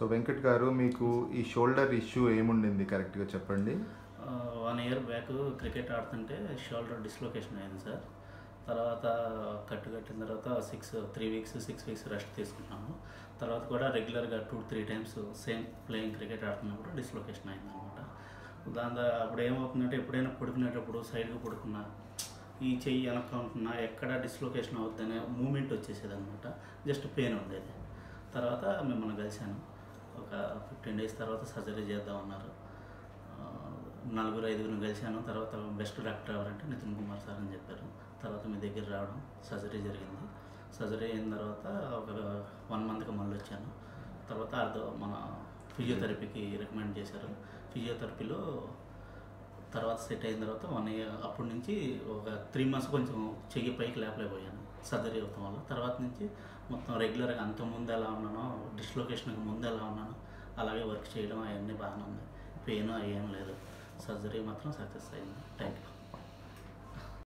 so Venkat గారు మీకు ఈ షోల్డర్ ఇష్యూ ఏముండింది కరెక్ట్గా చెప్పండి వన్ ఇయర్ బ్యాక్ క్రికెట్ ఆడుతుంటే షోల్డర్ డిస్లొకేషన్ అయింది సార్ తర్వాత కట్టు కట్టిన తర్వాత six three weeks six weeks rest తీసుకున్నాము తర్వాత కూడా రెగ్యులర్గా two three times same playing cricket ఆడుతున్నప్పుడు డిస్లొకేషన్ అయింది అనమాట దాని దా- అప్పుడు ఏమవుతుందంటే ఎప్పుడైనా పడుకునేటప్పుడు సైడ్గా పడుకున్నా ఈ చెయ్యి వెనక ఉంటున్నా ఎక్కడ డిస్లొకేషన్ అవుద్దనే మూమెంట్ వచ్చేసేది అనమాట జస్ట్ పెయిన్ ఉండేది తర్వాత మిమ్మల్ని కలిశాను ఒక ఫిఫ్టీన్ డేస్ తర్వాత సర్జరీ చేద్దామన్నారు ఆ, నలుగురు ఐదుగురిని కలిశాను తర్వాత బెస్ట్ డాక్టర్ ఎవరంటే నితిన్ కుమార్ సార్ అని చెప్పారు తర్వాత మీ దగ్గర రావడం సర్జరీ జరిగింది సర్జరీ అయిన తర్వాత ఒక వన్ మంత్కి మళ్ళీ వచ్చాను తర్వాత అర్ధ మన ఫిజియోథెరపీకి రికమెండ్ చేశారు ఫిజియోథెరపీలో తర్వాత సెట్ అయిన తర్వాత వన్ ఇయర్ అప్పటి నుంచి ఒక త్రీ మంత్స్ కొంచెం చెయ్యి పైకి లేపలేకపోయాను సర్జరీ అవటం వల్ల తర్వాత నుంచి మొత్తం రెగ్యులర్గా అంత ముందు ఎలా ఉన్నానో డిస్లొకేషన్కి ముందు ఎలా ఉన్నానో అలాగే వర్క్ చేయడం అవన్నీ బాగానే ఉన్నాయి పెయిన్ అవి ఏం లేదు సర్జరీ మాత్రం సక్సెస్ అయింది థ్యాంక్ యూ